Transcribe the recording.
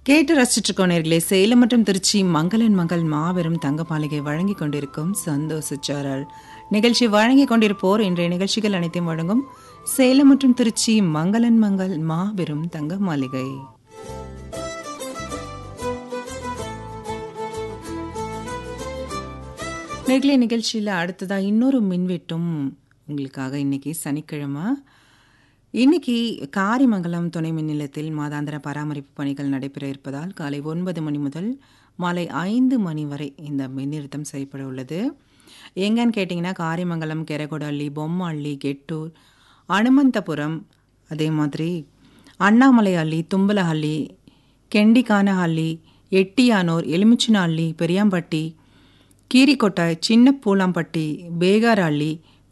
கேட்டு ரசிச்சுட்டு இருக்கோம் நேர்களே சேலம் மற்றும் திருச்சி மங்களன் மங்கள் மாபெரும் தங்க மாளிகை வழங்கி கொண்டிருக்கும் சந்தோஷ சாரல் நிகழ்ச்சி வழங்கி கொண்டிருப்போர் இன்றைய நிகழ்ச்சிகள் அனைத்தையும் வழங்கும் சேலம் மற்றும் திருச்சி மங்களன் மங்கள் மாபெரும் தங்க மாளிகை நேர்களே நிகழ்ச்சியில் அடுத்ததா இன்னொரு மின்வெட்டும் உங்களுக்காக இன்னைக்கு சனிக்கிழமை இன்னைக்கு காரிமங்கலம் துணை மின் நிலையத்தில் மாதாந்திர பராமரிப்பு பணிகள் நடைபெற இருப்பதால் காலை ஒன்பது மணி முதல் மாலை ஐந்து மணி வரை இந்த மின் நிறுத்தம் செய்யப்பட உள்ளது எங்கன்னு கேட்டிங்கன்னா காரிமங்கலம் கெரகொடல்லி பொம்மள்ளி கெட்டூர் அனுமந்தபுரம் அதே மாதிரி அண்ணாமலைஹள்ளி தும்பலஹள்ளி கெண்டிகானஹள்ளி எட்டியானூர் எலுமிச்சினஹள்ளி பெரியாம்பட்டி கீரிக்கொட்டாய் சின்ன பூலாம்பட்டி பேகாரஹள்ளி